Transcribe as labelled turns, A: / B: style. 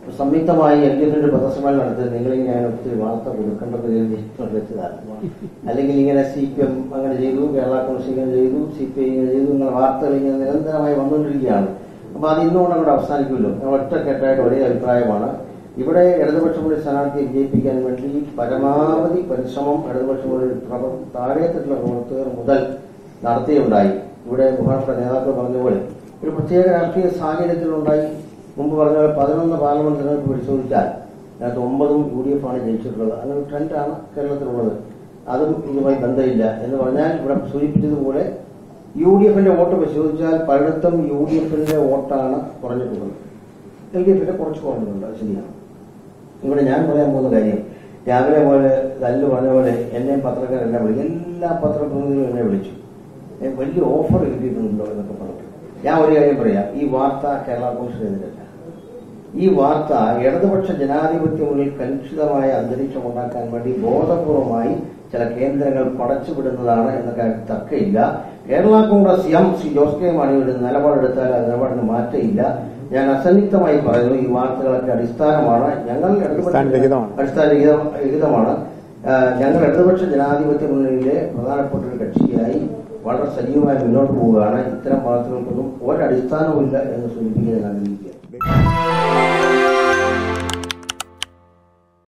A: സംയുക്തമായി L D എഫിന്റെ പത്രസമ്മേളനം നടത്തി നിങ്ങൾ ഞാൻ ഒത്തിരി വാർത്ത കൊടുക്കേണ്ടത് കരുതി വെച്ചതാണ് അല്ലെങ്കിൽ ഇങ്ങനെ സി പി എം അങ്ങനെ ചെയ്തു കേരള കോൺഗ്രസ് ഇങ്ങനെ ചെയ്തു സി പി ഐ ഇങ്ങനെ ചെയ്തു ഇങ്ങനെ വാർത്തകൾ ഇങ്ങനെ നിരന്തരമായി വന്നുകൊണ്ടിരിക്കുകയാണ് അപ്പൊ അത് ഇന്നുകൊണ്ട് അങ്ങോട്ട് അവസാനിക്കുമല്ലോ ഞങ്ങൾ ഒറ്റക്കെട്ടായിട്ട് ഒരേ അഭിപ്രായമാണ് ഇവിടെ ഇടതുപക്ഷ മുന്നണി സ്ഥാനാർത്ഥിയെ വിജയിപ്പിക്കാൻ വേണ്ടി പരമാവധി പരിശ്രമം ഇടതുപക്ഷ മുന്നണി പ്രവർ- താഴേത്തട്ടിലുള്ള പ്രവർത്തകർ മുതൽ നടത്തിയുണ്ടായി ഇവിടെ ബഹുമാനപ്പെട്ട നേതാക്കൾ പറഞ്ഞ പോലെ ഒരു പ്രത്യേക രാഷ്ട്രീയ സാഹചര്യത്തിലുണ്ടായി മുമ്പ് പറഞ്ഞ പോലെ പതിനൊന്ന് പാർലമെന്റ് തെരഞ്ഞെടുപ്പ് പരിശോധിച്ചാൽ അതിനകത്ത് ഒമ്പതും യു ഡി എഫ് ആണ് ജയിച്ചിട്ടുള്ളത് അങ്ങനെ ഒരു ട്രെൻഡാണ് കേരളത്തിലുള്ളത് അതും ഇതുമായി ബന്ധമില്ല എന്ന് പറഞ്ഞാൽ ഇവിടെ സൂചിപ്പിച്ചതുപോലെ യു ഡി എഫിന്റെ വോട്ട് പരിശോധിച്ചാൽ പലയിടത്തും യു ഡി എഫിന്റെ വോട്ടാണ് കുറഞ്ഞിട്ടുള്ളത് എൽ ഡി എഫിന്റെ കുറച്ച് കുറഞ്ഞിട്ടുണ്ട് അത് ശരിയാണ് ഇവിടെ ഞാൻ പറയാൻ പോകുന്ന കാര്യം രാവിലെ പോലെ തല്ല് പറഞ്ഞ പോലെ എന്നെയും പത്രക്കാരെല്ലാം വിളിക്കും എല്ലാ പത്രപ്രതിനിധികളും എന്നെ വിളിച്ചു ഏ, വലിയ ഓഫർ കിട്ടിയിട്ടുണ്ടല്ലോ എന്നൊക്കെ പറഞ്ഞു ഞാൻ ഒരു കാര്യം പറയാം ഈ വാർത്ത കേരള കോൺഗ്രസിനെതിരല്ല ഈ വാർത്ത ഇടതുപക്ഷ ജനാധിപത്യ മുന്നിൽ കലുഷിതമായ അന്തരീക്ഷം ഉണ്ടാക്കാൻ വേണ്ടി ബോധപൂർവമായി ചില കേന്ദ്രങ്ങൾ പടച്ചുവിടുന്നതാണ് എന്ന കാര്യത്തിൽ തർക്കമില്ല കേരള കോൺഗ്രസ് എം ശ്രീ ജോസ് കെ മാണിയുടെ നിലപാടെടുത്താൽ ആ നിലപാടിന് മാറ്റമില്ല ഞാൻ അസന്നിഗ്ധമായി പറയുന്നു ഈ വാർത്തകളൊക്കെ അടിസ്ഥാനമാണ് ഞങ്ങൾ ഇടതുപക്ഷ
B: അടിസ്ഥാനരഹിതമാണ്.
A: അടിസ്ഥാനരഹിതമാണ് ആ, ഞങ്ങൾ ഇടതുപക്ഷ ജനാധിപത്യ മുന്നണിയിലെ പ്രധാനപ്പെട്ട ഒരു കക്ഷിയായി വളരെ സജീവമായി മുന്നോട്ട് പോവുകയാണ് ഇത്തരം വാർത്തകൾക്കൊന്നും ഒരടിസ്ഥാനവുമില്ല എന്ന് സൂചിപ്പിക്കാൻ ഞാൻ ആഗ്രഹിക്കുക